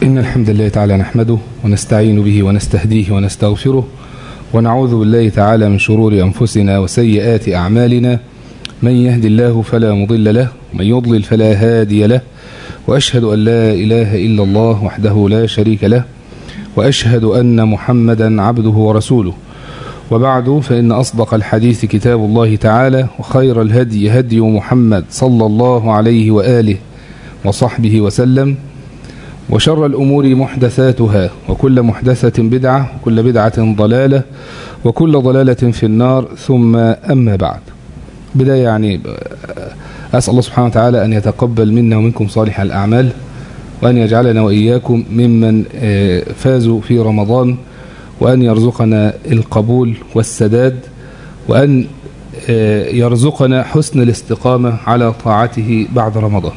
إن الحمد لله تعالى نحمده ونستعين به ونستهديه ونستغفره ونعوذ بالله تعالى من شرور أنفسنا وسيئات أعمالنا من يهد الله فلا مضل له ومن يضلل فلا هادي له وأشهد أن لا إله إلا الله وحده لا شريك له وأشهد أن محمدا عبده ورسوله وبعد فإن أصدق الحديث كتاب الله تعالى وخير الهدي هدي محمد صلى الله عليه وآله وصحبه وسلم وشر الأمور محدثاتها وكل محدثة بدعة وكل بدعة ضلالة وكل ضلالة في النار ثم أما بعد بداية يعني أسأل الله سبحانه وتعالى أن يتقبل منا ومنكم صالح الأعمال وأن يجعلنا وإياكم ممن فازوا في رمضان وأن يرزقنا القبول والسداد وأن يرزقنا حسن الاستقامة على طاعته بعد رمضان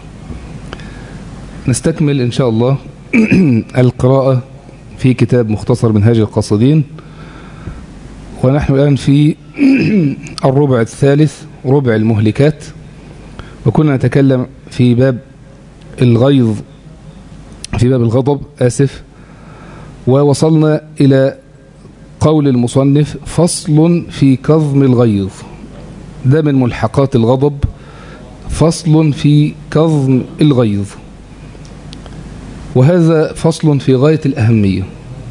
نستكمل إن شاء الله القراءة في كتاب مختصر منهاج القاصدين ونحن الآن في الربع الثالث ربع المهلكات وكنا نتكلم في باب الغيظ في باب الغضب آسف ووصلنا إلى قول المصنف فصل في كظم الغيظ ده من ملحقات الغضب فصل في كظم الغيظ وهذا فصل في غاية الأهمية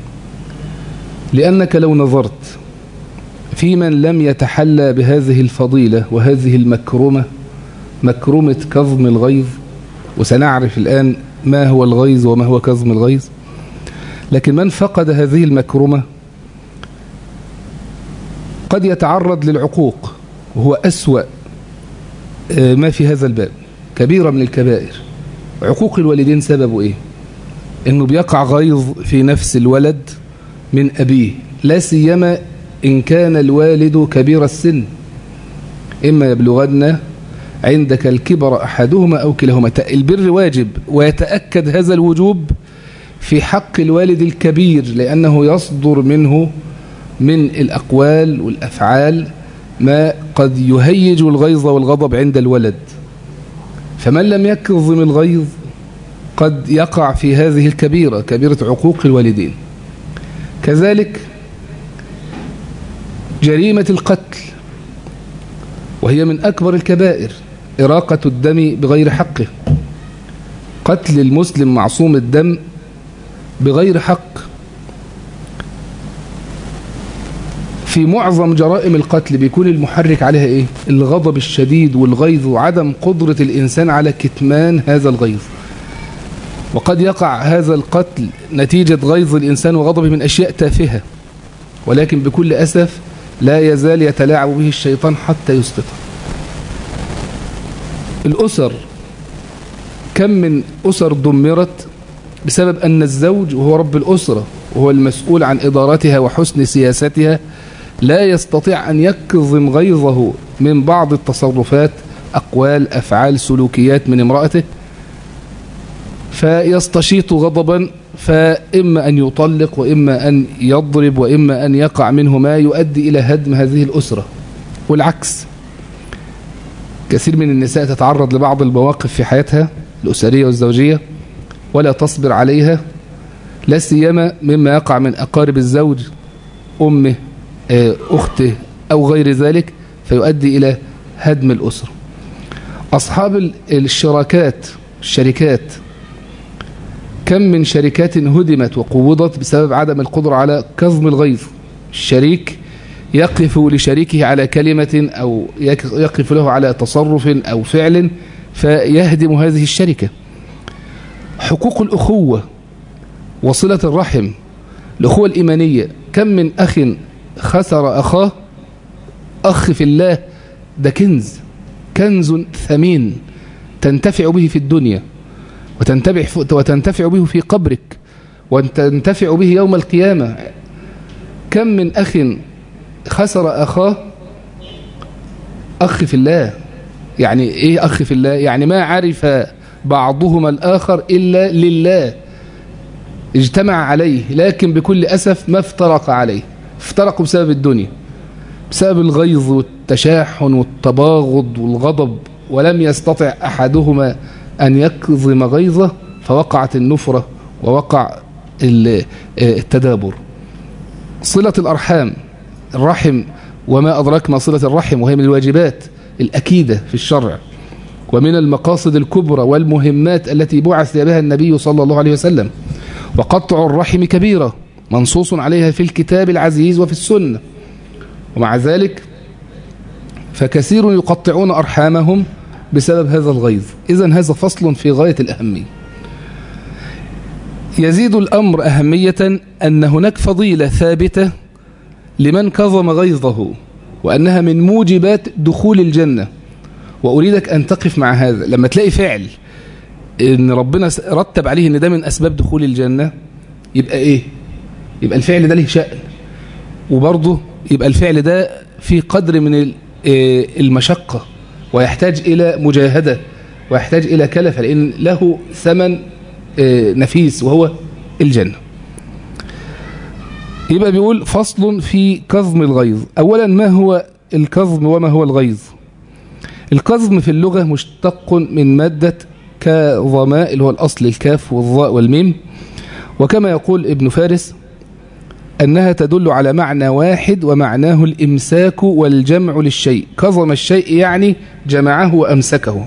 لأنك لو نظرت في من لم يتحلى بهذه الفضيلة وهذه المكرمة مكرمة كظم الغيظ وسنعرف الآن ما هو الغيظ وما هو كظم الغيظ لكن من فقد هذه المكرمة قد يتعرض للعقوق وهو أسوأ ما في هذا الباب كبيرة من الكبائر عقوق الوالدين سببه إيه إنه بيقع غيظ في نفس الولد من أبيه لا سيما إن كان الوالد كبير السن إما يبلغن عندك الكبر أحدهما أو كلاهما البر واجب ويتأكد هذا الوجوب في حق الوالد الكبير لأنه يصدر منه من الأقوال والأفعال ما قد يهيج الغيظ والغضب عند الولد فمن لم يكظم الغيظ قد يقع في هذه الكبيرة كبيرة عقوق الوالدين كذلك جريمة القتل وهي من أكبر الكبائر إراقة الدم بغير حقه قتل المسلم معصوم الدم بغير حق في معظم جرائم القتل بيكون المحرك عليها إيه؟ الغضب الشديد والغيظ وعدم قدرة الإنسان على كتمان هذا الغيظ وقد يقع هذا القتل نتيجة غيظ الإنسان وغضبه من أشياء تافهة ولكن بكل أسف لا يزال يتلاعب به الشيطان حتى يسقطه الأسر كم من أسر دمرت بسبب أن الزوج وهو رب الأسرة وهو المسؤول عن إدارتها وحسن سياستها لا يستطيع أن يكظم غيظه من بعض التصرفات أقوال أفعال سلوكيات من امرأته فيستشيط غضبا فإما أن يطلق وإما أن يضرب وإما أن يقع منه ما يؤدي إلى هدم هذه الأسرة والعكس كثير من النساء تتعرض لبعض المواقف في حياتها الأسرية والزوجية ولا تصبر عليها لا سيما مما يقع من أقارب الزوج أمه أخته أو غير ذلك فيؤدي إلى هدم الأسرة أصحاب الشراكات الشركات كم من شركات هدمت وقوضت بسبب عدم القدرة على كظم الغيظ الشريك يقف لشريكه على كلمة أو يقف له على تصرف أو فعل فيهدم هذه الشركة حقوق الأخوة وصلة الرحم الأخوة الإيمانية كم من أخ خسر أخاه أخ في الله ده كنز كنز ثمين تنتفع به في الدنيا وتنتفع, وتنتفع به في قبرك وتنتفع به يوم القيامة كم من أخ خسر أخاه أخ في الله يعني إيه أخ في الله يعني ما عرف بعضهما الآخر إلا لله اجتمع عليه لكن بكل أسف ما افترق عليه افترقوا بسبب الدنيا بسبب الغيظ والتشاحن والتباغض والغضب ولم يستطع أحدهما أن يكظم غيظه فوقعت النفرة ووقع التدابر صلة الأرحام الرحم وما أدرك ما صلة الرحم وهي من الواجبات الأكيدة في الشرع ومن المقاصد الكبرى والمهمات التي بعث بها النبي صلى الله عليه وسلم وقطع الرحم كبيرة منصوص عليها في الكتاب العزيز وفي السنة ومع ذلك فكثير يقطعون أرحامهم بسبب هذا الغيظ إذا هذا فصل في غاية الأهمية يزيد الأمر أهمية أن هناك فضيلة ثابتة لمن كظم غيظه وأنها من موجبات دخول الجنة وأريدك أن تقف مع هذا لما تلاقي فعل إن ربنا رتب عليه إن ده من أسباب دخول الجنة يبقى إيه يبقى الفعل ده له شأن وبرضه يبقى الفعل ده في قدر من المشقة ويحتاج إلى مجاهدة ويحتاج إلى كلفة لأن له ثمن نفيس وهو الجنة يبقى بيقول فصل في كظم الغيظ أولا ما هو الكظم وما هو الغيظ الكظم في اللغة مشتق من مادة كظماء اللي هو الأصل الكاف والظاء والميم وكما يقول ابن فارس أنها تدل على معنى واحد ومعناه الإمساك والجمع للشيء كظم الشيء يعني جمعه وأمسكه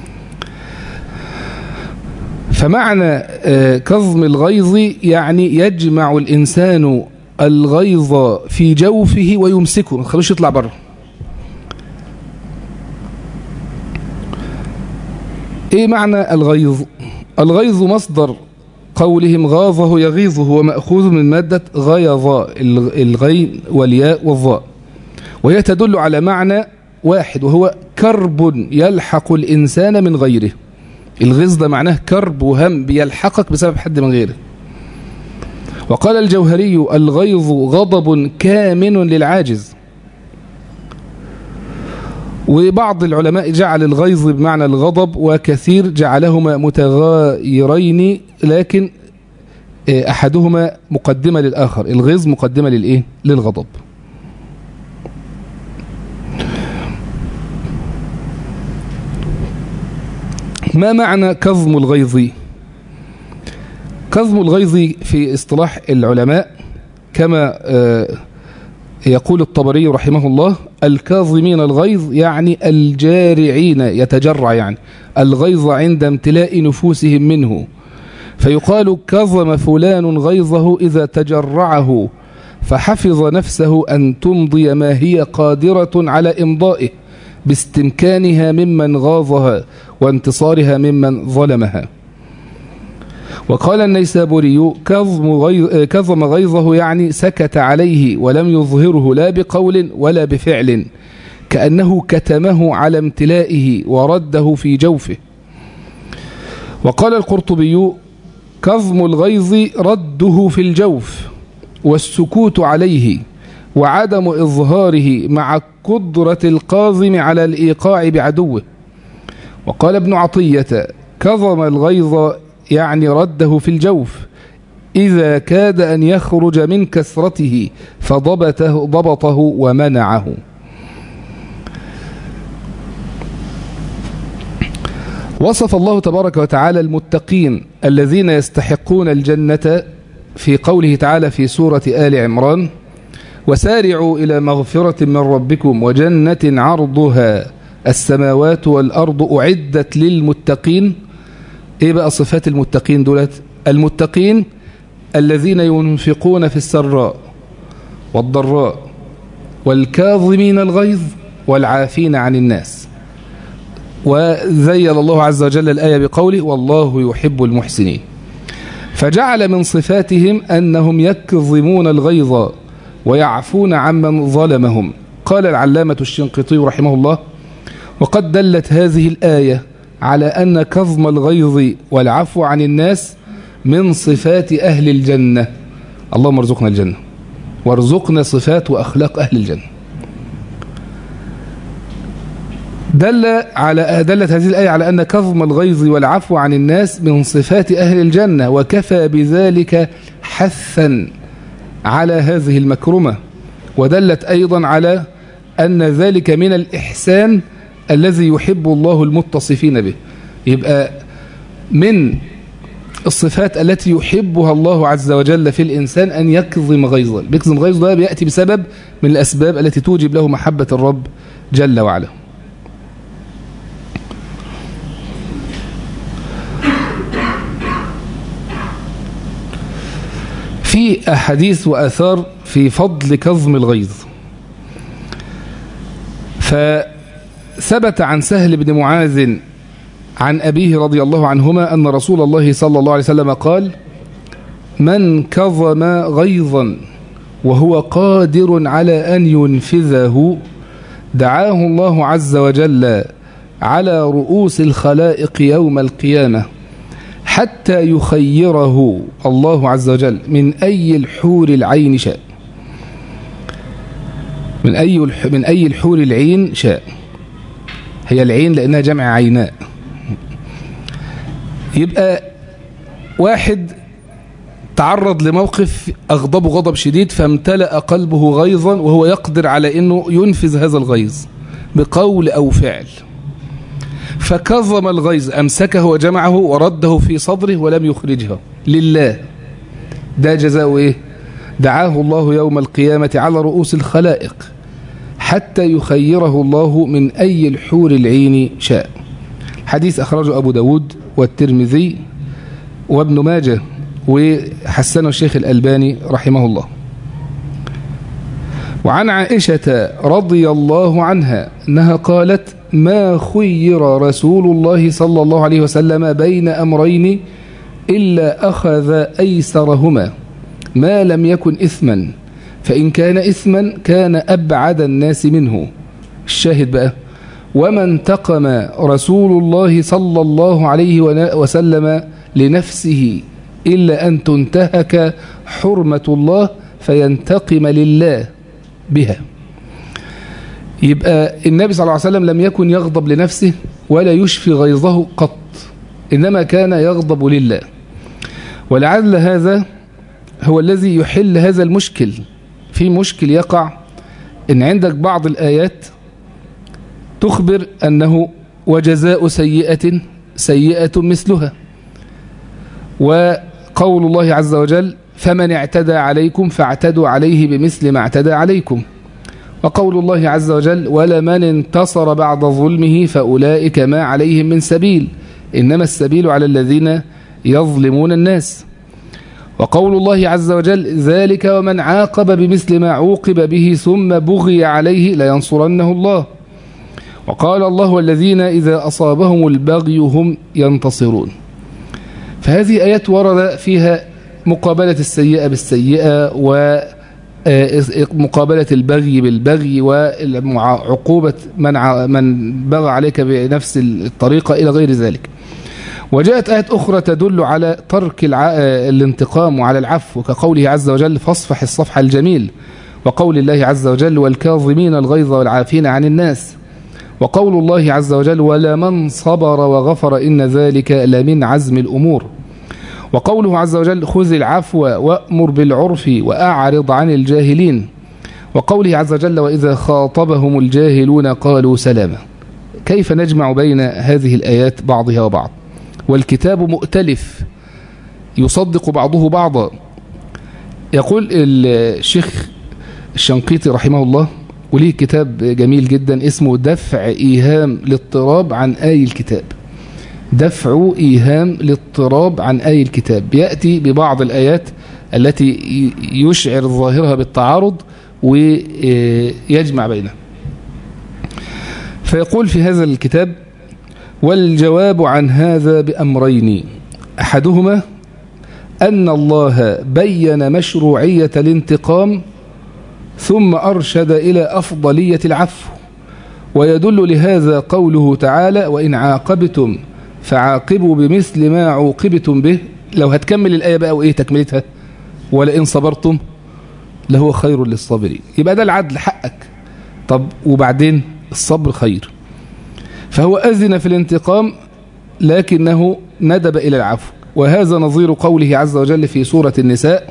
فمعنى كظم الغيظ يعني يجمع الإنسان الغيظ في جوفه ويمسكه ما تخلوش يطلع بره ايه معنى الغيظ الغيظ مصدر قولهم غاظه يغيظه ومأخوذ من مادة غيظ الغين والياء والظاء وهي تدل على معنى واحد وهو كرب يلحق الإنسان من غيره الغيظ ده معناه كرب وهم بيلحقك بسبب حد من غيره وقال الجوهري الغيظ غضب كامن للعاجز وبعض العلماء جعل الغيظ بمعنى الغضب وكثير جعلهما متغايرين لكن أحدهما مقدمة للآخر الغيظ مقدمة للإيه؟ للغضب ما معنى كظم الغيظ كظم الغيظ في اصطلاح العلماء كما يقول الطبري رحمه الله الكاظمين الغيظ يعني الجارعين يتجرع يعني الغيظ عند امتلاء نفوسهم منه فيقال كظم فلان غيظه إذا تجرعه فحفظ نفسه أن تمضي ما هي قادرة على إمضائه باستمكانها ممن غاظها وانتصارها ممن ظلمها وقال النيسابوري كظم, غيظ كظم غيظه يعني سكت عليه ولم يظهره لا بقول ولا بفعل كأنه كتمه على امتلائه ورده في جوفه وقال القرطبي كظم الغيظ رده في الجوف والسكوت عليه وعدم إظهاره مع قدرة القاظم على الإيقاع بعدوه وقال ابن عطية كظم الغيظ يعني رده في الجوف إذا كاد أن يخرج من كثرته فضبطه ضبطه ومنعه وصف الله تبارك وتعالى المتقين الذين يستحقون الجنة في قوله تعالى في سورة آل عمران وسارعوا إلى مغفرة من ربكم وجنة عرضها السماوات والأرض أعدت للمتقين إيه بقى صفات المتقين دولت المتقين الذين ينفقون في السراء والضراء والكاظمين الغيظ والعافين عن الناس وزين الله عز وجل الآية بقوله والله يحب المحسنين فجعل من صفاتهم أنهم يكظمون الغيظ ويعفون عمن ظلمهم قال العلامة الشنقيطي رحمه الله وقد دلت هذه الآية على أن كظم الغيظ والعفو عن الناس من صفات أهل الجنة اللهم ارزقنا الجنة وارزقنا صفات وأخلاق أهل الجنة دل على دلت هذه الآية على أن كظم الغيظ والعفو عن الناس من صفات أهل الجنة وكفى بذلك حثا على هذه المكرمة ودلت أيضا على أن ذلك من الإحسان الذي يحب الله المتصفين به يبقى من الصفات التي يحبها الله عز وجل في الإنسان أن يكظم غيظا بيكظم غيظ ده بيأتي بسبب من الأسباب التي توجب له محبة الرب جل وعلا في أحاديث وآثار في فضل كظم الغيظ فثبت عن سهل بن معاذ عن أبيه رضي الله عنهما أن رسول الله صلى الله عليه وسلم قال من كظم غيظا وهو قادر على أن ينفذه دعاه الله عز وجل على رؤوس الخلائق يوم القيامة حتى يخيره الله عز وجل من أي الحور العين شاء من أي من أي الحور العين شاء هي العين لأنها جمع عيناء يبقى واحد تعرض لموقف أغضبه غضب شديد فامتلأ قلبه غيظا وهو يقدر على أنه ينفذ هذا الغيظ بقول أو فعل فكظم الغيظ أمسكه وجمعه ورده في صدره ولم يخرجه لله ده جزاء إيه دعاه الله يوم القيامة على رؤوس الخلائق حتى يخيره الله من أي الحور العين شاء حديث أخرجه أبو داود والترمذي وابن ماجه وحسنه الشيخ الألباني رحمه الله وعن عائشة رضي الله عنها أنها قالت ما خير رسول الله صلى الله عليه وسلم بين أمرين إلا أخذ أيسرهما ما لم يكن إثما فإن كان إثما كان أبعد الناس منه الشاهد بقى وما انتقم رسول الله صلى الله عليه وسلم لنفسه إلا أن تنتهك حرمة الله فينتقم لله بها يبقى النبي صلى الله عليه وسلم لم يكن يغضب لنفسه ولا يشفي غيظه قط إنما كان يغضب لله ولعل هذا هو الذي يحل هذا المشكل في مشكل يقع إن عندك بعض الآيات تخبر أنه وجزاء سيئة سيئة مثلها وقول الله عز وجل فمن اعتدى عليكم فاعتدوا عليه بمثل ما اعتدى عليكم وقول الله عز وجل ولمن انتصر بعد ظلمه فأولئك ما عليهم من سبيل إنما السبيل على الذين يظلمون الناس وقول الله عز وجل ذلك ومن عاقب بمثل ما عوقب به ثم بغي عليه لينصرنه الله وقال الله والذين إذا أصابهم البغي هم ينتصرون فهذه آيات ورد فيها مقابلة السيئة بالسيئة ومقابلة البغي بالبغي وعقوبة من من بغى عليك بنفس الطريقة إلى غير ذلك وجاءت آيات أخرى تدل على ترك الانتقام وعلى العفو كقوله عز وجل فاصفح الصفح الجميل وقول الله عز وجل والكاظمين الغيظ والعافين عن الناس وقول الله عز وجل ولمن صبر وغفر إن ذلك لمن عزم الأمور وقوله عز وجل خذ العفو وأمر بالعرف وأعرض عن الجاهلين وقوله عز وجل وإذا خاطبهم الجاهلون قالوا سلاما كيف نجمع بين هذه الآيات بعضها وبعض والكتاب مؤتلف يصدق بعضه بعضا يقول الشيخ الشنقيطي رحمه الله وليه كتاب جميل جدا اسمه دفع إيهام الاضطراب عن آي الكتاب دفع إيهام الاضطراب عن آي الكتاب يأتي ببعض الآيات التي يشعر ظاهرها بالتعارض ويجمع بينها فيقول في هذا الكتاب والجواب عن هذا بأمرين أحدهما أن الله بين مشروعية الانتقام ثم أرشد إلى أفضلية العفو ويدل لهذا قوله تعالى وإن عاقبتم فعاقبوا بمثل ما عوقبتم به لو هتكمل الآية بقى وإيه تكملتها ولئن صبرتم لهو خير للصابرين يبقى ده العدل حقك طب وبعدين الصبر خير فهو أذن في الانتقام لكنه ندب إلى العفو وهذا نظير قوله عز وجل في سورة النساء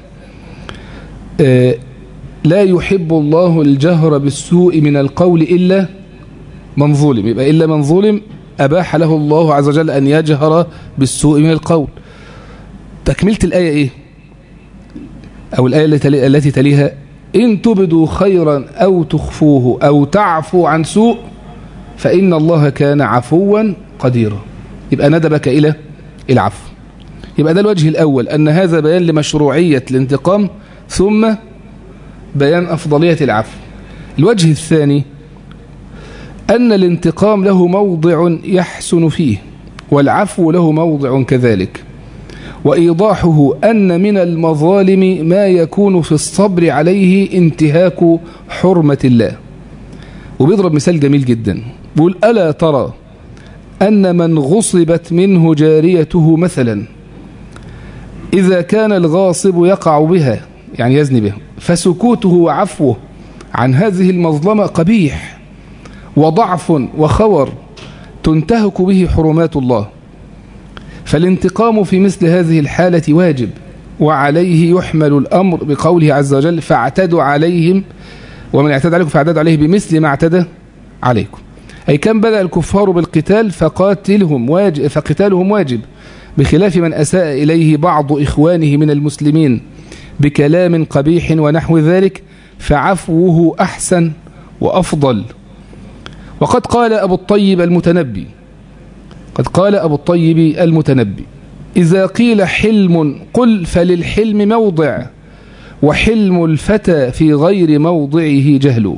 لا يحب الله الجهر بالسوء من القول إلا من ظلم يبقى إلا من ظلم أباح له الله عز وجل أن يجهر بالسوء من القول تكملة الآية إيه أو الآية التي تليها إن تبدوا خيرا أو تخفوه أو تعفو عن سوء فإن الله كان عفوا قديرا يبقى ندبك إلى العفو يبقى ده الوجه الأول أن هذا بيان لمشروعية الانتقام ثم بيان أفضلية العفو الوجه الثاني أن الانتقام له موضع يحسن فيه والعفو له موضع كذلك وإيضاحه أن من المظالم ما يكون في الصبر عليه انتهاك حرمة الله وبيضرب مثال جميل جدا بيقول ألا ترى أن من غصبت منه جاريته مثلا إذا كان الغاصب يقع بها يعني يزني بها فسكوته وعفوه عن هذه المظلمة قبيح وضعف وخور تنتهك به حرمات الله فالانتقام في مثل هذه الحالة واجب وعليه يحمل الأمر بقوله عز وجل فاعتدوا عليهم ومن اعتدى عليكم فاعتدوا عليه بمثل ما اعتدى عليكم أي كم بدأ الكفار بالقتال فقاتلهم واجب فقتالهم واجب بخلاف من أساء إليه بعض إخوانه من المسلمين بكلام قبيح ونحو ذلك فعفوه أحسن وأفضل وقد قال أبو الطيب المتنبي قد قال أبو الطيب المتنبي إذا قيل حلم قل فللحلم موضع وحلم الفتى في غير موضعه جهل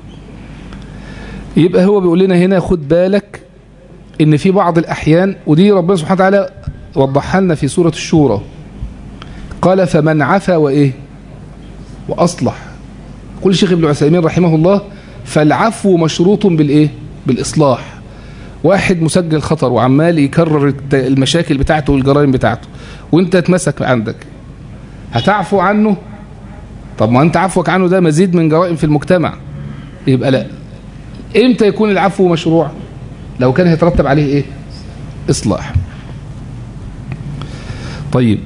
يبقى هو بيقول لنا هنا خد بالك ان في بعض الأحيان ودي ربنا سبحانه وتعالى وضحها لنا في سورة الشورى قال فمن عفا وإيه وأصلح قل الشيخ ابن عثيمين رحمه الله فالعفو مشروط بالإيه بالإصلاح واحد مسجل خطر وعمال يكرر المشاكل بتاعته والجرائم بتاعته وانت اتمسك عندك هتعفو عنه طب ما انت عفوك عنه ده مزيد من جرائم في المجتمع يبقى لا امتى يكون العفو مشروع لو كان هيترتب عليه ايه اصلاح طيب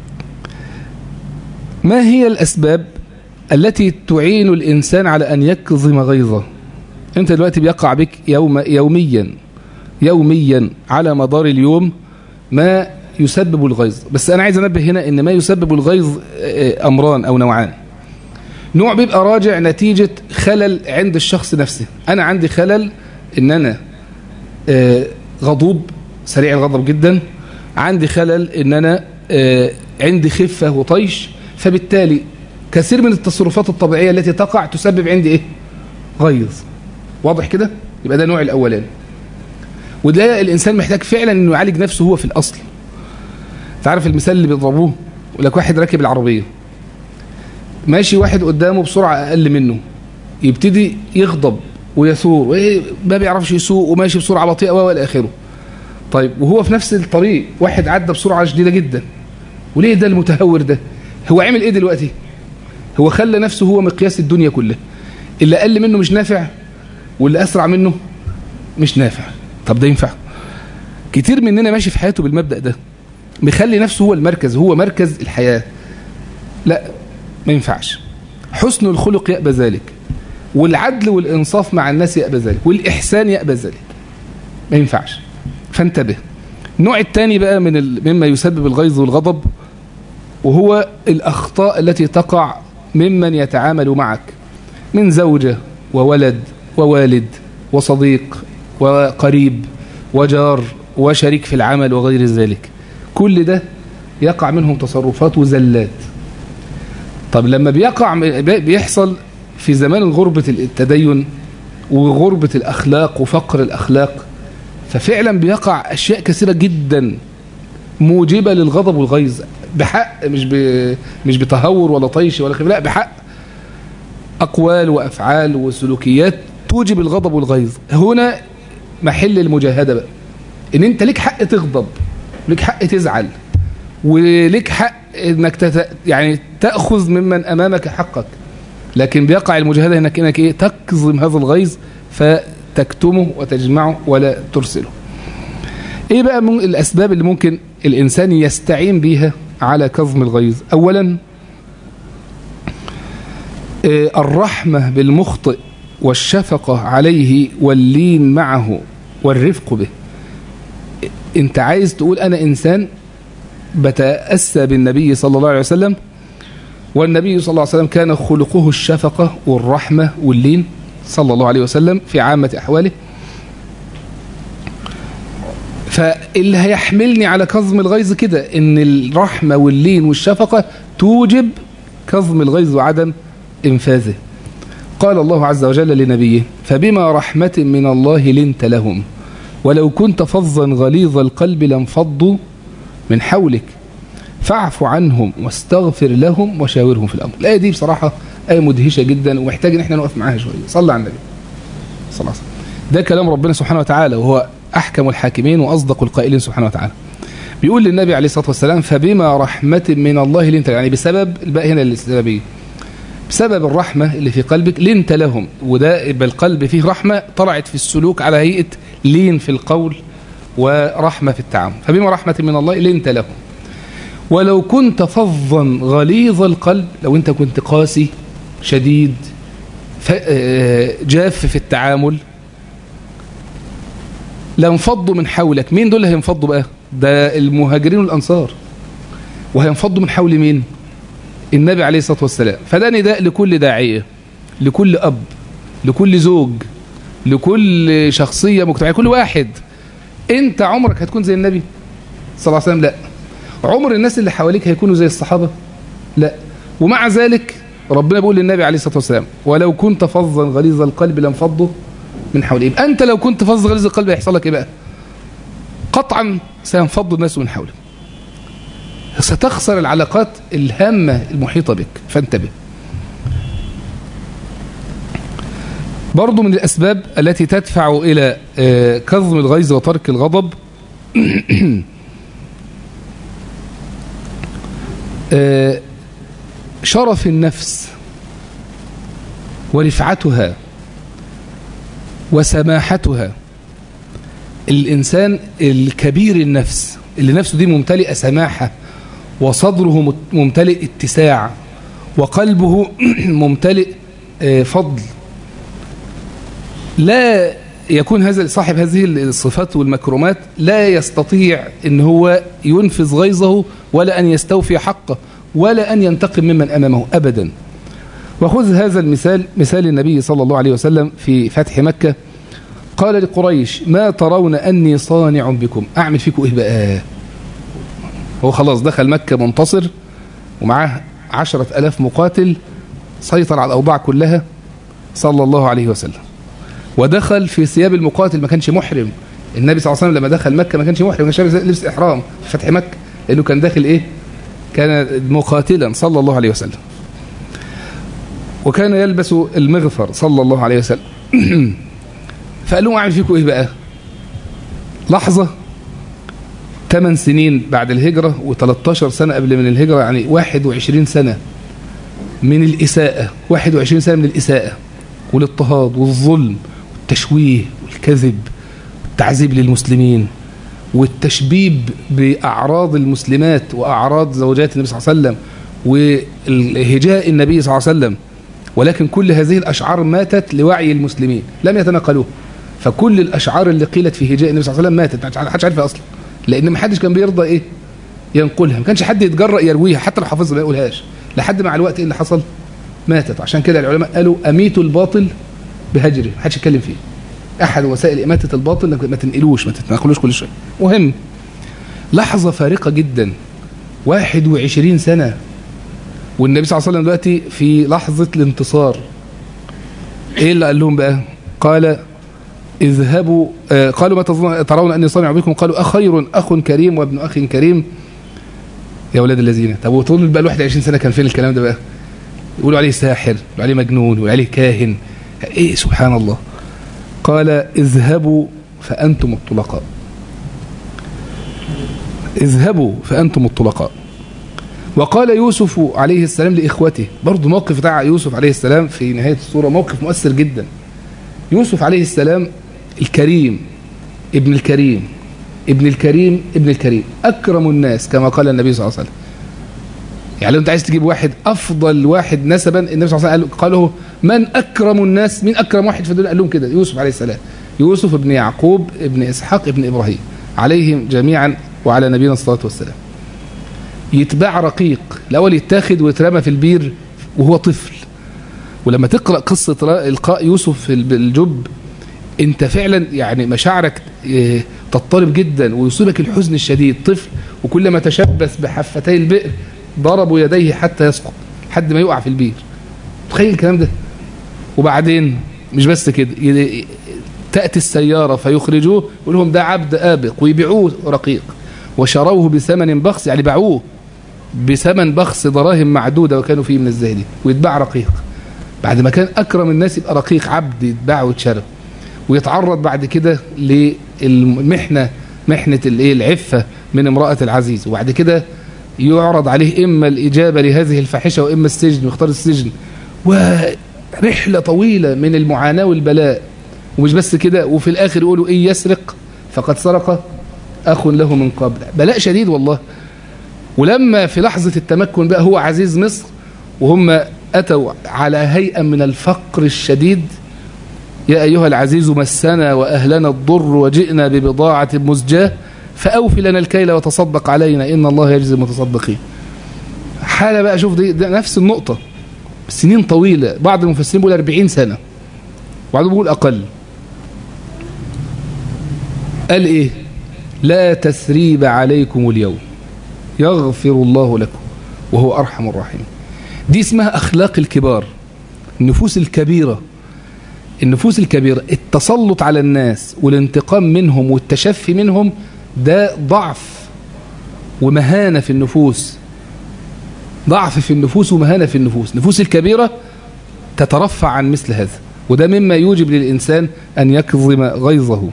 ما هي الاسباب التي تعين الانسان على ان يكظم غيظه انت دلوقتي بيقع بك يوم يوميا يوميا على مدار اليوم ما يسبب الغيظ بس أنا عايز أنبه هنا إن ما يسبب الغيظ أمران أو نوعان نوع بيبقى راجع نتيجة خلل عند الشخص نفسه أنا عندي خلل إن أنا غضوب سريع الغضب جدا عندي خلل إن أنا عندي خفة وطيش فبالتالي كثير من التصرفات الطبيعية التي تقع تسبب عندي إيه غيظ واضح كده يبقى ده النوع الأولاني وده الإنسان محتاج فعلا أنه يعالج نفسه هو في الأصل تعرف المثال اللي بيضربوه يقول لك واحد راكب العربية ماشي واحد قدامه بسرعة أقل منه يبتدي يغضب ويثور ما بيعرفش يسوق وماشي بسرعة بطيئة وإلى آخره طيب وهو في نفس الطريق واحد عدى بسرعة شديدة جدا وليه ده المتهور ده هو عمل ايه دلوقتي هو خلى نفسه هو مقياس الدنيا كلها اللي أقل منه مش نافع واللي أسرع منه مش نافع طب ده ينفع كتير مننا ماشي في حياته بالمبدأ ده مخلي نفسه هو المركز هو مركز الحياة لا ما ينفعش حسن الخلق يأبى ذلك والعدل والإنصاف مع الناس يأبى ذلك والإحسان يأبى ذلك ما ينفعش فانتبه النوع الثاني بقى من ال... مما يسبب الغيظ والغضب وهو الأخطاء التي تقع ممن يتعامل معك من زوجة وولد ووالد وصديق وقريب وجار وشريك في العمل وغير ذلك كل ده يقع منهم تصرفات وزلات طب لما بيقع بيحصل في زمان غربة التدين وغربة الأخلاق وفقر الأخلاق ففعلا بيقع أشياء كثيرة جدا موجبة للغضب والغيظ بحق مش ب... مش بتهور ولا طيش ولا خير لا بحق أقوال وأفعال وسلوكيات توجب الغضب والغيظ هنا محل المجاهدة بقى ان انت ليك حق تغضب ليك حق تزعل وليك حق انك تت... يعني تأخذ ممن امامك حقك لكن بيقع المجاهدة انك انك ايه تكظم هذا الغيظ فتكتمه وتجمعه ولا ترسله ايه بقى من الاسباب اللي ممكن الانسان يستعين بيها على كظم الغيظ اولا إيه الرحمة بالمخطئ والشفقة عليه واللين معه والرفق به انت عايز تقول انا انسان بتأسى بالنبي صلى الله عليه وسلم والنبي صلى الله عليه وسلم كان خلقه الشفقة والرحمة واللين صلى الله عليه وسلم في عامة أحواله فاللي هيحملني على كظم الغيظ كده ان الرحمة واللين والشفقة توجب كظم الغيظ وعدم انفاذه قال الله عز وجل لنبيه فبما رحمة من الله لنت لهم ولو كنت فظا غليظ القلب لانفضوا من حولك فاعف عنهم واستغفر لهم وشاورهم في الأمر الآية دي بصراحة آية مدهشة جدا ومحتاج ان احنا نقف معاها شوية صلى على النبي صلى الله عليه وسلم ده كلام ربنا سبحانه وتعالى وهو أحكم الحاكمين وأصدق القائلين سبحانه وتعالى بيقول للنبي عليه الصلاة والسلام فبما رحمة من الله لنت يعني بسبب الباء هنا للسببية بسبب الرحمة اللي في قلبك لنت لهم وده بالقلب فيه رحمة طلعت في السلوك على هيئة لين في القول ورحمة في التعامل فبما رحمة من الله لنت لهم ولو كنت فظا غليظ القلب لو انت كنت قاسي شديد جاف في التعامل لانفضوا من حولك مين دول اللي هينفضوا بقى ده المهاجرين والأنصار وهينفضوا من حول مين النبي عليه الصلاة والسلام فده نداء لكل داعية لكل أب لكل زوج لكل شخصية مجتمعية كل واحد انت عمرك هتكون زي النبي صلى الله عليه وسلم لا عمر الناس اللي حواليك هيكونوا زي الصحابة لا ومع ذلك ربنا بيقول للنبي عليه الصلاة والسلام ولو كنت فظا غليظ القلب لانفضوا من حولك يبقى انت لو كنت فظ غليظ القلب هيحصل لك ايه بقى قطعا سينفض الناس من حولك ستخسر العلاقات الهامة المحيطة بك فانتبه برضو من الأسباب التي تدفع إلى كظم الغيظ وترك الغضب شرف النفس ورفعتها وسماحتها الإنسان الكبير النفس اللي نفسه دي ممتلئة سماحة وصدره ممتلئ اتساع وقلبه ممتلئ فضل لا يكون هذا صاحب هذه الصفات والمكرمات لا يستطيع ان هو ينفذ غيظه ولا ان يستوفي حقه ولا ان ينتقم ممن امامه ابدا وخذ هذا المثال مثال النبي صلى الله عليه وسلم في فتح مكة قال لقريش ما ترون أني صانع بكم أعمل فيكم إيه بقى هو خلاص دخل مكة منتصر ومعاه عشرة ألاف مقاتل سيطر على الأوضاع كلها صلى الله عليه وسلم ودخل في ثياب المقاتل ما كانش محرم النبي صلى الله عليه وسلم لما دخل مكة ما كانش محرم ما كانش لبس إحرام في فتح مكة لأنه كان داخل إيه كان مقاتلا صلى الله عليه وسلم وكان يلبس المغفر صلى الله عليه وسلم فقال لهم أعمل فيكم إيه بقى لحظة 8 سنين بعد الهجرة و13 سنة قبل من الهجرة يعني 21 سنة من الإساءة 21 سنة من الإساءة والاضطهاد والظلم والتشويه والكذب والتعذيب للمسلمين والتشبيب بأعراض المسلمات وأعراض زوجات النبي صلى الله عليه وسلم والهجاء النبي صلى الله عليه وسلم ولكن كل هذه الأشعار ماتت لوعي المسلمين لم يتناقلوه فكل الأشعار اللي قيلت في هجاء النبي صلى الله عليه وسلم ماتت ما حدش عارفها أصلا لأن ما حدش كان بيرضى إيه ينقلها ما كانش حد يتجرأ يرويها حتى لو حافظها ما يقولهاش لحد مع الوقت إيه اللي حصل ماتت عشان كده العلماء قالوا أميتوا الباطل بهجره ما حدش يتكلم فيه أحد وسائل إماتة الباطل إنك ما تنقلوش ما تتناقلوش كل شيء مهم لحظة فارقة جدا 21 سنة والنبي صلى الله عليه وسلم دلوقتي في لحظة الانتصار ايه اللي قال لهم بقى قال اذهبوا آه قالوا ما ترون اني صانع بكم قالوا اخير اخ كريم وابن اخ كريم يا اولاد الذين طب وطول بقى ال 21 سنه كان فين الكلام ده بقى يقولوا عليه ساحر يقولوا عليه مجنون يقولوا عليه كاهن ايه سبحان الله قال اذهبوا فانتم الطلقاء اذهبوا فانتم الطلقاء وقال يوسف عليه السلام لإخوته برضو موقف بتاع يوسف عليه السلام في نهاية السورة موقف مؤثر جدا يوسف عليه السلام الكريم ابن الكريم ابن الكريم ابن الكريم أكرم الناس كما قال النبي صلى الله عليه وسلم يعني لو انت عايز تجيب واحد أفضل واحد نسبا النبي صلى الله عليه وسلم قال له من أكرم الناس من أكرم واحد في الدنيا قال لهم كده يوسف عليه السلام يوسف ابن يعقوب ابن إسحاق ابن إبراهيم عليهم جميعا وعلى نبينا الصلاة والسلام يتباع رقيق الأول يتاخد ويترمى في البير وهو طفل ولما تقرأ قصة إلقاء يوسف في الجب انت فعلا يعني مشاعرك تضطرب جدا ويصيبك الحزن الشديد طفل وكلما تشبث بحفتي البئر ضربوا يديه حتى يسقط حد ما يقع في البير تخيل الكلام ده وبعدين مش بس كده تأتي السيارة فيخرجوه يقول لهم ده عبد آبق ويبيعوه رقيق وشروه بثمن بخس يعني باعوه بثمن بخس دراهم معدودة وكانوا فيه من الزاهدين ويتباع رقيق بعد ما كان أكرم الناس يبقى رقيق عبد يتباع ويتشرب ويتعرض بعد كده للمحنة محنة الايه العفة من امرأة العزيز وبعد كده يعرض عليه إما الإجابة لهذه الفاحشة وإما السجن ويختار السجن ورحلة طويلة من المعاناة والبلاء ومش بس كده وفي الآخر يقولوا إيه يسرق فقد سرق أخ له من قبل بلاء شديد والله ولما في لحظة التمكن بقى هو عزيز مصر وهم أتوا على هيئة من الفقر الشديد يا أيها العزيز مسنا وأهلنا الضر وجئنا ببضاعة مزجاة فأوفي لنا الكيل وتصدق علينا إن الله يجزي المتصدقين حالة بقى شوف دي, دي نفس النقطة سنين طويلة بعض المفسرين بيقول 40 سنة وبعضهم بيقول أقل قال إيه لا تثريب عليكم اليوم يغفر الله لكم وهو أرحم الراحمين دي اسمها أخلاق الكبار النفوس الكبيرة النفوس الكبيرة التسلط على الناس والانتقام منهم والتشفي منهم ده ضعف ومهانة في النفوس ضعف في النفوس ومهانة في النفوس النفوس الكبيرة تترفع عن مثل هذا وده مما يوجب للإنسان أن يكظم غيظه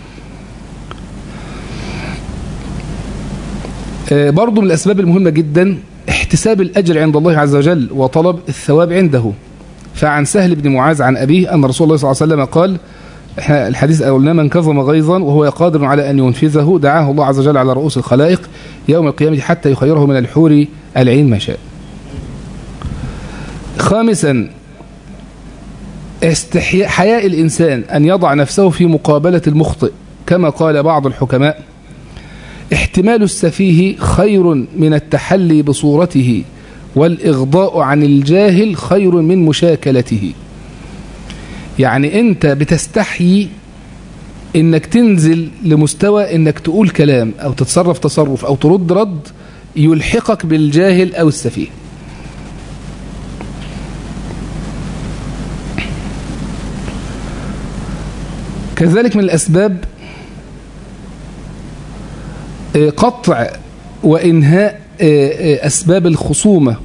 برضو من الأسباب المهمة جدا احتساب الأجر عند الله عز وجل وطلب الثواب عنده فعن سهل بن معاذ عن أبيه أن رسول الله صلى الله عليه وسلم قال احنا الحديث قلنا من كظم غيظا وهو قادر على أن ينفذه دعاه الله عز وجل على رؤوس الخلائق يوم القيامة حتى يخيره من الحور العين ما شاء خامسا استحياء حياء الإنسان أن يضع نفسه في مقابلة المخطئ كما قال بعض الحكماء احتمال السفيه خير من التحلي بصورته والإغضاء عن الجاهل خير من مشاكلته يعني أنت بتستحيي إنك تنزل لمستوى إنك تقول كلام أو تتصرف تصرف أو ترد رد يلحقك بالجاهل أو السفيه كذلك من الأسباب قطع وإنهاء أسباب الخصومة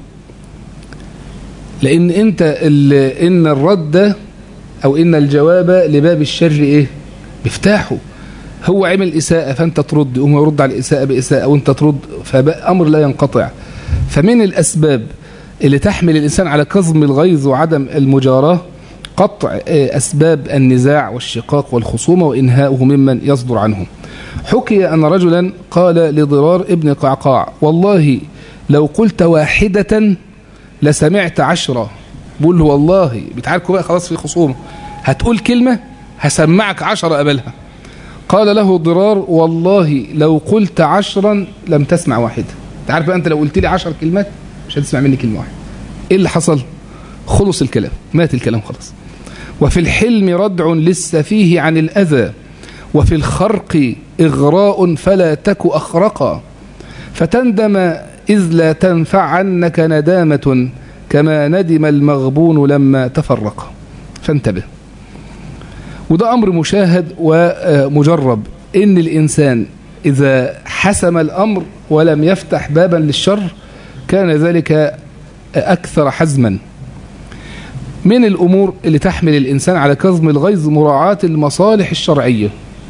لأن أنت إن الرد أو إن الجواب لباب الشر إيه مفتاحه هو عمل إساءة فأنت ترد يقوم يرد على الإساءة بإساءة وأنت ترد فأمر لا ينقطع فمن الأسباب اللي تحمل الإنسان على كظم الغيظ وعدم المجاراة قطع أسباب النزاع والشقاق والخصومة وإنهاؤه ممن يصدر عنهم حكي أن رجلا قال لضرار ابن قعقاع والله لو قلت واحدة لسمعت عشرة بقول له والله بتعاركوا بقى خلاص في خصومة هتقول كلمة هسمعك عشرة قبلها قال له ضرار والله لو قلت عشرا لم تسمع واحدة تعرف بقى أنت لو قلت لي عشر كلمات مش هتسمع مني كلمة واحدة إيه اللي حصل خلص الكلام مات الكلام خلاص وفي الحلم ردع للسفيه عن الأذى وفي الخرق إغراء فلا تك أخرقا فتندم إذ لا تنفع عنك ندامة كما ندم المغبون لما تفرق فانتبه وده أمر مشاهد ومجرب إن الإنسان إذا حسم الأمر ولم يفتح بابا للشر كان ذلك أكثر حزما من الأمور اللي تحمل الإنسان على كظم الغيظ مراعاة المصالح الشرعية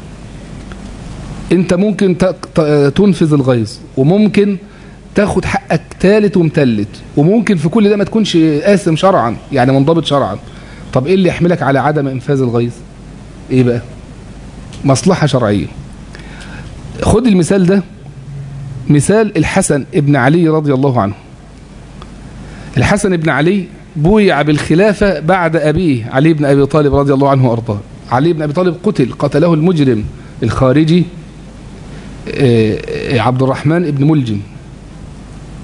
انت ممكن تنفذ الغيظ وممكن تاخد حقك تالت ومتلت وممكن في كل ده ما تكونش قاسم شرعا يعني منضبط شرعا طب ايه اللي يحملك على عدم انفاذ الغيظ ايه بقى مصلحة شرعية خد المثال ده مثال الحسن ابن علي رضي الله عنه الحسن ابن علي بويع بالخلافة بعد أبيه علي بن أبي طالب رضي الله عنه وأرضاه علي بن أبي طالب قتل قتله المجرم الخارجي عبد الرحمن ابن ملجم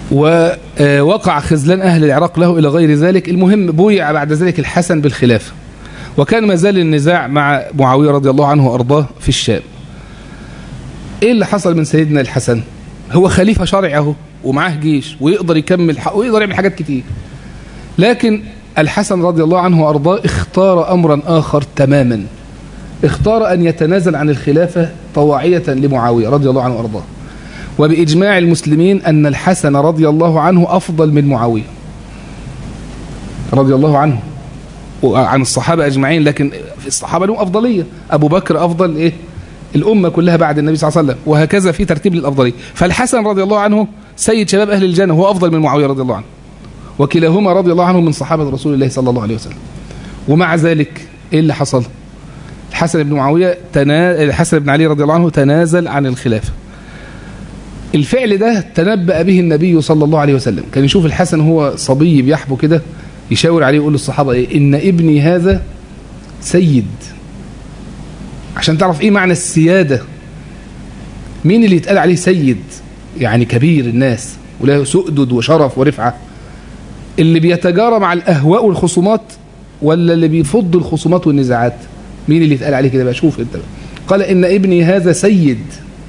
ووقع خذلان أهل العراق له إلى غير ذلك المهم بويع بعد ذلك الحسن بالخلافة وكان ما زال النزاع مع معاوية رضي الله عنه وأرضاه في الشام إيه اللي حصل من سيدنا الحسن هو خليفة شرعي اهو ومعاه جيش ويقدر يكمل حق ويقدر يعمل حاجات كتير لكن الحسن رضي الله عنه وأرضاه اختار أمرا آخر تماما اختار أن يتنازل عن الخلافة طواعية لمعاوية رضي الله عنه وأرضاه وبإجماع المسلمين أن الحسن رضي الله عنه أفضل من معاوية رضي الله عنه وعن الصحابة أجمعين لكن في الصحابة لهم أفضلية أبو بكر أفضل إيه الأمة كلها بعد النبي صلى الله عليه وسلم وهكذا في ترتيب للأفضلية فالحسن رضي الله عنه سيد شباب أهل الجنة هو أفضل من معاوية رضي الله عنه وكلاهما رضي الله عنه من صحابة رسول الله صلى الله عليه وسلم ومع ذلك إيه اللي حصل الحسن بن معاوية تنا... الحسن بن علي رضي الله عنه تنازل عن الخلافة الفعل ده تنبأ به النبي صلى الله عليه وسلم كان يشوف الحسن هو صبي بيحبو كده يشاور عليه يقول للصحابة إيه إن ابني هذا سيد عشان تعرف إيه معنى السيادة مين اللي يتقال عليه سيد يعني كبير الناس وله سؤدد وشرف ورفعة اللي بيتجارى مع الأهواء والخصومات ولا اللي بيفض الخصومات والنزاعات مين اللي يتقال عليه كده بقى شوف انت بقى. قال إن ابني هذا سيد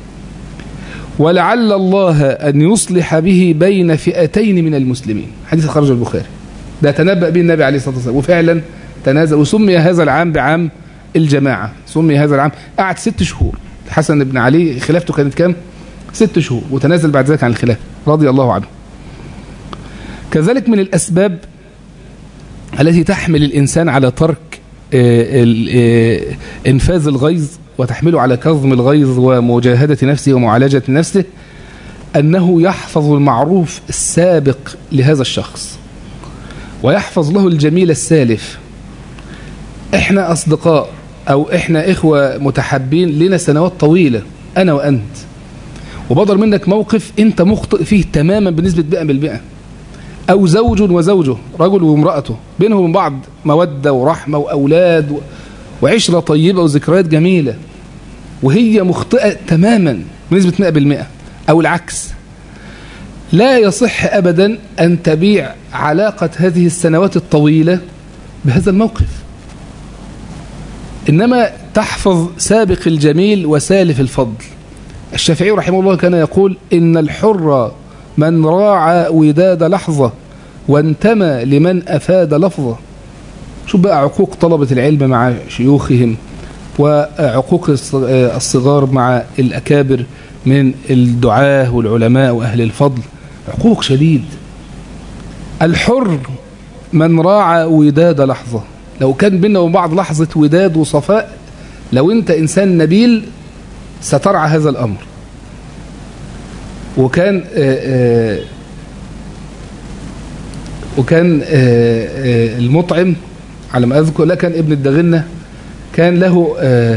ولعل الله أن يصلح به بين فئتين من المسلمين حديث خرج البخاري ده تنبأ به النبي عليه الصلاة والسلام وفعلا تنازل وسمي هذا العام بعام الجماعة سمي هذا العام قعد ست شهور الحسن بن علي خلافته كانت كام ست شهور وتنازل بعد ذلك عن الخلافة رضي الله عنه كذلك من الأسباب التي تحمل الإنسان على ترك انفاذ الغيظ وتحمله على كظم الغيظ ومجاهدة نفسه ومعالجة نفسه أنه يحفظ المعروف السابق لهذا الشخص ويحفظ له الجميل السالف احنا أصدقاء أو احنا إخوة متحبين لنا سنوات طويلة أنا وأنت وبدر منك موقف أنت مخطئ فيه تماما بنسبة بقى بالمئة أو زوج وزوجه رجل وامرأته بينهم وبين بعض مودة ورحمة وأولاد و... وعشرة طيبة وذكريات جميلة وهي مخطئة تماما بنسبة 100% أو العكس لا يصح أبدا أن تبيع علاقة هذه السنوات الطويلة بهذا الموقف إنما تحفظ سابق الجميل وسالف الفضل الشافعي رحمه الله كان يقول إن الحر من راعى وداد لحظة وانتمى لمن أفاد لفظة شوف بقى عقوق طلبة العلم مع شيوخهم وعقوق الصغار مع الأكابر من الدعاة والعلماء وأهل الفضل عقوق شديد الحر من راعى وداد لحظة لو كان بيننا وبين بعض لحظة وداد وصفاء لو انت إنسان نبيل سترعى هذا الأمر وكان آآ آآ وكان آآ المطعم على ما أذكر لا كان ابن الدغنة كان له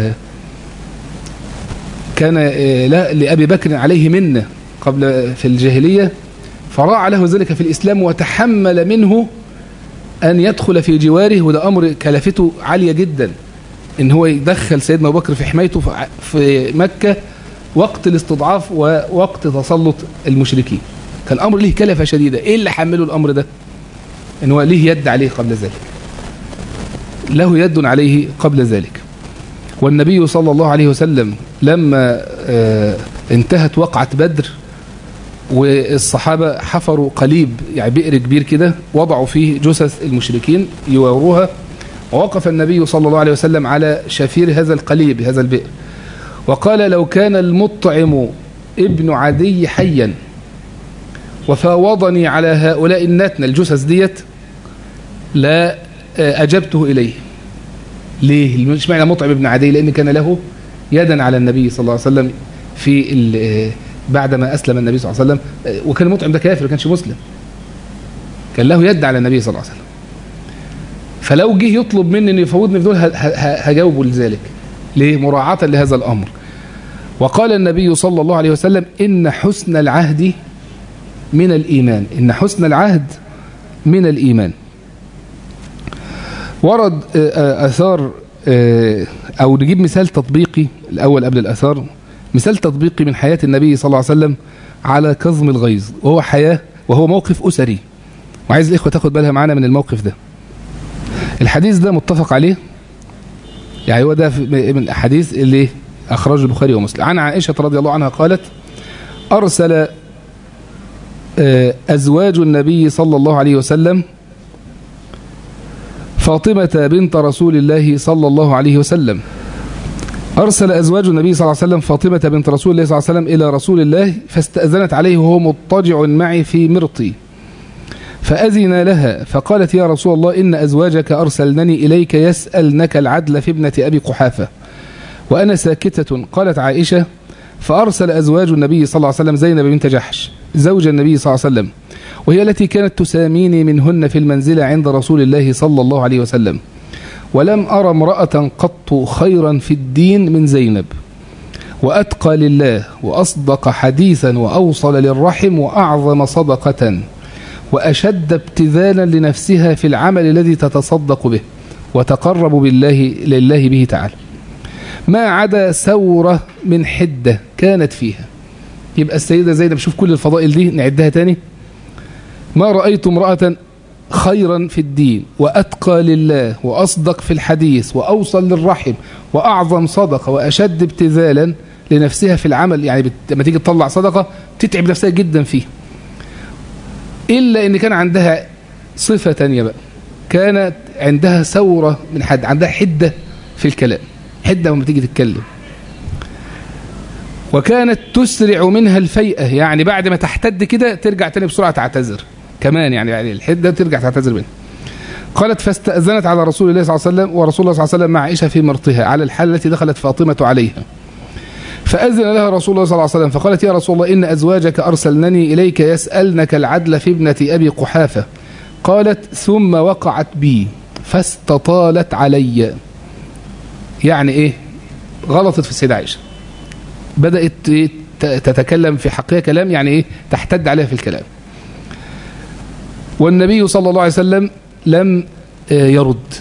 كان لأبي بكر عليه منة قبل في الجاهلية فراعى له ذلك في الإسلام وتحمل منه أن يدخل في جواره وده أمر كلفته عالية جدا إن هو يدخل سيدنا أبو بكر في حمايته في مكة وقت الاستضعاف ووقت تسلط المشركين كان الأمر ليه كلفة شديدة إيه اللي حمله الأمر ده إن هو ليه يد عليه قبل ذلك له يد عليه قبل ذلك والنبي صلى الله عليه وسلم لما انتهت وقعة بدر والصحابة حفروا قليب يعني بئر كبير كده وضعوا فيه جثث المشركين يواروها ووقف النبي صلى الله عليه وسلم على شفير هذا القليب هذا البئر وقال لو كان المطعم ابن عدي حيا وفاوضني على هؤلاء النتن الجثث ديت لا أجبته إليه ليه؟ مش معنى مطعم ابن عدي لأن كان له يدا على النبي صلى الله عليه وسلم في بعدما أسلم النبي صلى الله عليه وسلم وكان مطعم ده كافر ما كانش مسلم كان له يد على النبي صلى الله عليه وسلم فلو جه يطلب مني أن يفوضني في دول هجاوبه لذلك ليه؟ مراعاة لهذا الأمر وقال النبي صلى الله عليه وسلم إن حسن العهد من الإيمان إن حسن العهد من الإيمان ورد أثار أو نجيب مثال تطبيقي الأول قبل الأثار مثال تطبيقي من حياة النبي صلى الله عليه وسلم على كظم الغيظ وهو حياة وهو موقف أسري وعايز الإخوة تاخد بالها معانا من الموقف ده الحديث ده متفق عليه يعني هو ده من الأحاديث اللي أخرجه البخاري ومسلم عن عائشة رضي الله عنها قالت أرسل أزواج النبي صلى الله عليه وسلم فاطمة بنت رسول الله صلى الله عليه وسلم أرسل أزواج النبي صلى الله عليه وسلم فاطمة بنت رسول الله صلى الله عليه وسلم إلى رسول الله فاستأذنت عليه وهو مضطجع معي في مرطي فأذن لها فقالت يا رسول الله إن أزواجك أرسلنني إليك يسألنك العدل في ابنة أبي قحافة وأنا ساكتة قالت عائشة فأرسل أزواج النبي صلى الله عليه وسلم زينب بنت جحش زوج النبي صلى الله عليه وسلم وهي التي كانت تساميني منهن في المنزلة عند رسول الله صلى الله عليه وسلم ولم أرى امرأة قط خيرا في الدين من زينب وأتقى لله وأصدق حديثا وأوصل للرحم وأعظم صدقة وأشد ابتذالا لنفسها في العمل الذي تتصدق به وتقرب بالله لله به تعالى ما عدا ثورة من حدة كانت فيها يبقى السيدة زينب شوف كل الفضائل دي نعدها تاني ما رأيت امرأة خيرا في الدين وأتقى لله وأصدق في الحديث وأوصل للرحم وأعظم صدقة وأشد ابتذالا لنفسها في العمل يعني لما تيجي تطلع صدقة تتعب نفسها جدا فيه إلا إن كان عندها صفة تانية بقى كانت عندها ثورة من حد عندها حدة في الكلام حدة لما تيجي تتكلم وكانت تسرع منها الفيئة يعني بعد ما تحتد كده ترجع تاني بسرعة تعتذر كمان يعني يعني الحدة ترجع تعتذر منها قالت فاستأذنت على رسول الله صلى الله عليه وسلم ورسول الله صلى الله عليه وسلم مع عائشة في مرطها على الحالة التي دخلت فاطمة عليها فأذن لها رسول الله صلى الله عليه وسلم فقالت يا رسول الله إن أزواجك أرسلنني إليك يسألنك العدل في ابنة أبي قحافة قالت ثم وقعت بي فاستطالت علي يعني إيه غلطت في السيدة عائشة بدأت تتكلم في حقها كلام يعني إيه تحتد عليها في الكلام والنبي صلى الله عليه وسلم لم يرد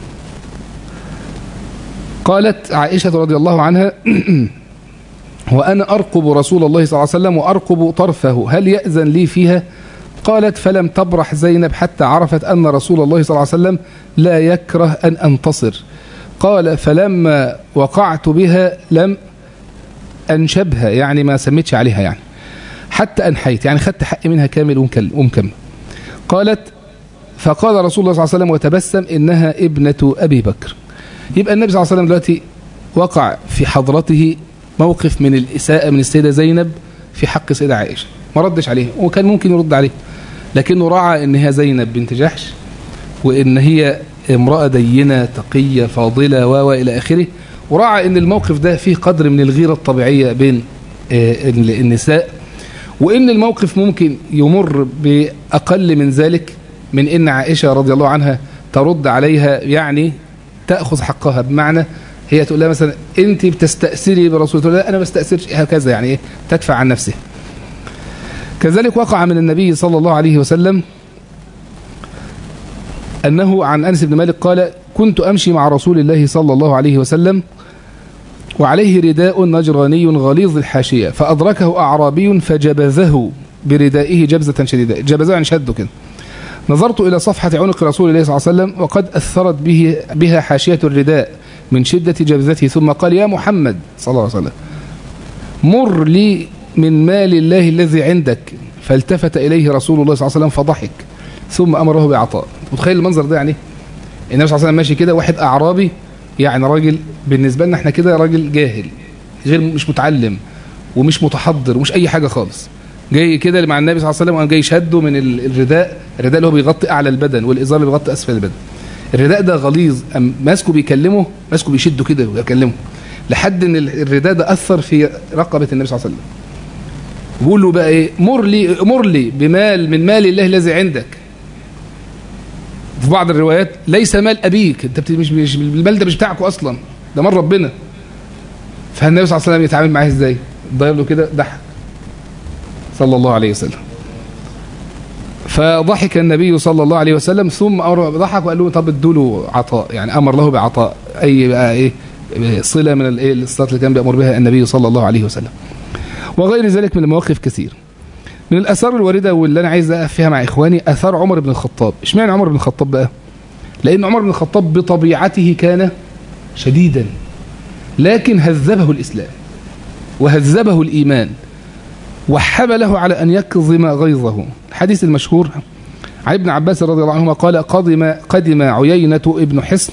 قالت عائشة رضي الله عنها وأنا أرقب رسول الله صلى الله عليه وسلم وأرقب طرفه هل يأذن لي فيها قالت فلم تبرح زينب حتى عرفت أن رسول الله صلى الله عليه وسلم لا يكره أن أنتصر قال فلما وقعت بها لم أنشبها يعني ما سميتش عليها يعني حتى أنحيت يعني خدت حقي منها كامل ومكمل قالت فقال رسول الله صلى الله عليه وسلم وتبسم إنها ابنة أبي بكر يبقى النبي صلى الله عليه وسلم دلوقتي وقع في حضرته موقف من الإساءة من السيدة زينب في حق السيدة عائشة ما ردش عليه وكان ممكن يرد عليه لكنه راعى ان هي زينب بنت جحش وان هي امرأة دينة تقية فاضلة و إلى آخره وراعى ان الموقف ده فيه قدر من الغيرة الطبيعية بين النساء وان الموقف ممكن يمر بأقل من ذلك من ان عائشة رضي الله عنها ترد عليها يعني تأخذ حقها بمعنى هي تقول لها مثلا انت بتستأثري برسول الله لا انا ما بستأثرش هكذا يعني ايه تدفع عن نفسها كذلك وقع من النبي صلى الله عليه وسلم أنه عن أنس بن مالك قال كنت أمشي مع رسول الله صلى الله عليه وسلم وعليه رداء نجراني غليظ الحاشية فأدركه أعرابي فجبذه بردائه جبزة شديدة جبذه عن شده كده نظرت إلى صفحة عنق رسول الله صلى الله عليه وسلم وقد أثرت به بها حاشية الرداء من شدة جبذته ثم قال يا محمد صلى الله عليه وسلم مر لي من مال الله الذي عندك فالتفت إليه رسول الله صلى الله عليه وسلم فضحك ثم أمره بعطاء متخيل المنظر ده يعني النبي صلى الله عليه وسلم ماشي كده واحد أعرابي يعني راجل بالنسبة لنا احنا كده راجل جاهل غير مش متعلم ومش متحضر ومش أي حاجة خالص جاي كده مع النبي صلى الله عليه وسلم وقام جاي شده من الرداء الرداء اللي هو بيغطي أعلى البدن والإزار اللي بيغطي أسفل البدن الرداء ده غليظ ماسكه بيكلمه ماسكه بيشده كده ويكلمه لحد ان الرداء ده أثر في رقبة النبي صلى الله عليه وسلم بيقول له بقى ايه مر لي مر لي بمال من مال الله الذي عندك في بعض الروايات ليس مال ابيك انت مش مش المال ده مش بتاعك اصلا ده مال ربنا فالنبي صلى الله عليه وسلم يتعامل معاه ازاي ضرب له كده ضحك صلى الله عليه وسلم فضحك النبي صلى الله عليه وسلم ثم ضحك وقال له طب ادوا له عطاء يعني امر له بعطاء اي بقى ايه صله من الايه الصلاه اللي كان بيامر بها النبي صلى الله عليه وسلم وغير ذلك من المواقف كثير من الآثار الواردة واللي أنا عايز أقف فيها مع إخواني آثار عمر بن الخطاب اشمعنى عمر بن الخطاب بقى لأن عمر بن الخطاب بطبيعته كان شديدا لكن هذبه الإسلام وهذبه الإيمان وحمله على أن يكظم غيظه الحديث المشهور عن ابن عباس رضي الله عنهما قال قدم, قدم عيينة ابن حصن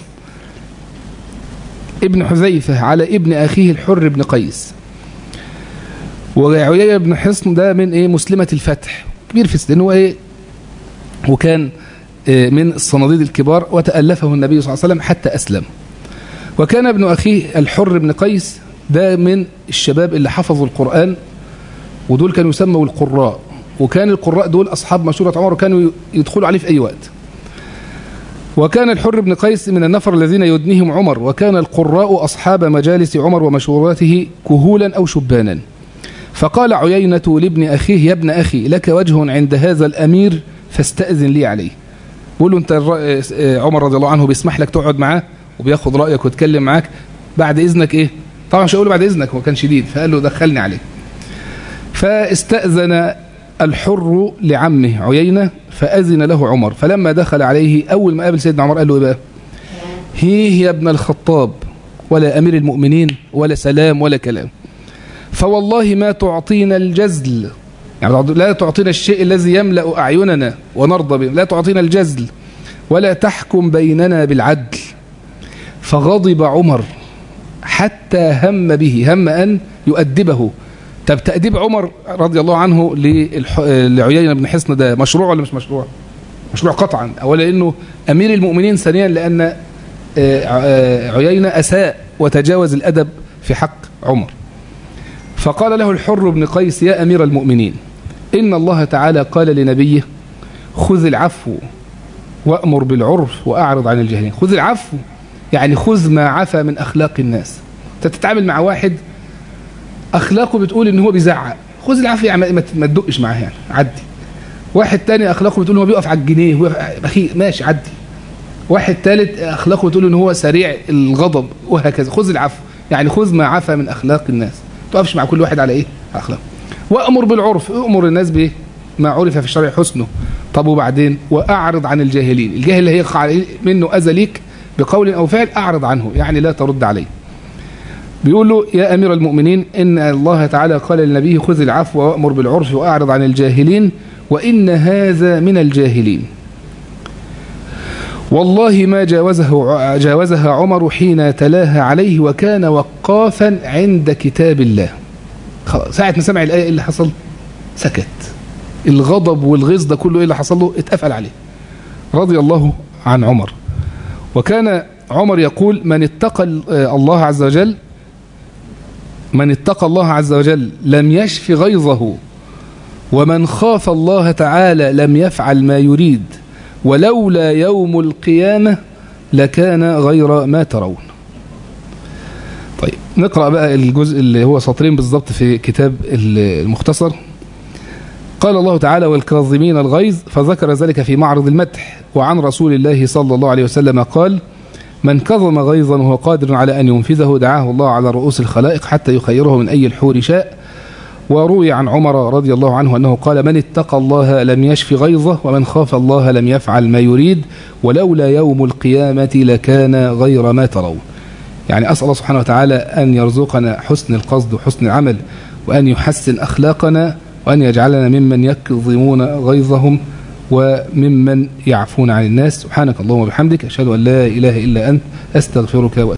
ابن حذيفة على ابن أخيه الحر بن قيس وعيينة بن حصن ده من إيه مسلمة الفتح كبير في السن هو إيه وكان إيه من الصناديد الكبار وتألفه النبي صلى الله عليه وسلم حتى أسلم وكان ابن أخيه الحر بن قيس ده من الشباب اللي حفظوا القرآن ودول كانوا يسموا القراء وكان القراء دول أصحاب مشورة عمر وكانوا يدخلوا عليه في أي وقت وكان الحر بن قيس من النفر الذين يدنيهم عمر وكان القراء أصحاب مجالس عمر ومشوراته كهولا أو شبانا فقال عيينة لابن أخيه يا ابن أخي لك وجه عند هذا الأمير فاستأذن لي عليه بقول له أنت عمر رضي الله عنه بيسمح لك تقعد معاه وبياخد رأيك ويتكلم معاك بعد إذنك إيه طبعا مش هقول بعد إذنك هو كان شديد فقال له دخلني عليه فاستأذن الحر لعمه عيينة فأذن له عمر فلما دخل عليه أول ما قابل سيدنا عمر قال له إيه بقى هي يا ابن الخطاب ولا أمير المؤمنين ولا سلام ولا كلام فوالله ما تعطينا الجزل يعني لا تعطينا الشيء الذي يملأ أعيننا ونرضى به لا تعطينا الجزل ولا تحكم بيننا بالعدل فغضب عمر حتى هم به هم أن يؤدبه طب تأديب عمر رضي الله عنه لعيينة بن حصن ده مشروع ولا مش مشروع مشروع قطعا أولا لأنه أمير المؤمنين ثانيا لأن عيينة أساء وتجاوز الأدب في حق عمر فقال له الحر بن قيس يا أمير المؤمنين إن الله تعالى قال لنبيه خذ العفو وأمر بالعرف وأعرض عن الجاهلين خذ العفو يعني خذ ما عفى من أخلاق الناس أنت تتعامل مع واحد أخلاقه بتقول إن هو بيزعق خذ العفو يعني ما تدقش معاه يعني عدي واحد تاني أخلاقه بتقول إن هو بيقف على الجنيه أخي ماشي عدي واحد تالت أخلاقه بتقول إن هو سريع الغضب وهكذا خذ العفو يعني خذ ما عفى من أخلاق الناس تقفش مع كل واحد على إيه على أخلاق وأمر بالعرف أمر الناس بإيه ما عرف في الشرع حسنه طب وبعدين وأعرض عن الجاهلين الجاهل اللي هيقع منه أذى ليك بقول أو فعل أعرض عنه يعني لا ترد عليه بيقول له يا أمير المؤمنين إن الله تعالى قال للنبي خذ العفو وأمر بالعرف وأعرض عن الجاهلين وإن هذا من الجاهلين والله ما جاوزه جاوزها عمر حين تلاها عليه وكان وقافا عند كتاب الله ساعة ما سمع الآية اللي حصل سكت الغضب والغيظ ده كله ايه اللي حصل له اتقفل عليه رضي الله عن عمر وكان عمر يقول من اتقى الله عز وجل من اتقى الله عز وجل لم يشف غيظه ومن خاف الله تعالى لم يفعل ما يريد ولولا يوم القيامة لكان غير ما ترون طيب نقرأ بقى الجزء اللي هو سطرين بالضبط في كتاب المختصر قال الله تعالى والكاظمين الغيظ فذكر ذلك في معرض المدح وعن رسول الله صلى الله عليه وسلم قال من كظم غيظا وهو قادر على أن ينفذه دعاه الله على رؤوس الخلائق حتى يخيره من أي الحور شاء وروي عن عمر رضي الله عنه أنه قال من اتقى الله لم يشف غيظه ومن خاف الله لم يفعل ما يريد ولولا يوم القيامة لكان غير ما ترون يعني أسأل الله سبحانه وتعالى أن يرزقنا حسن القصد وحسن العمل وأن يحسن أخلاقنا وأن يجعلنا ممن يكظمون غيظهم وممن يعفون عن الناس سبحانك اللهم وبحمدك أشهد أن لا إله إلا أنت أستغفرك وأتوب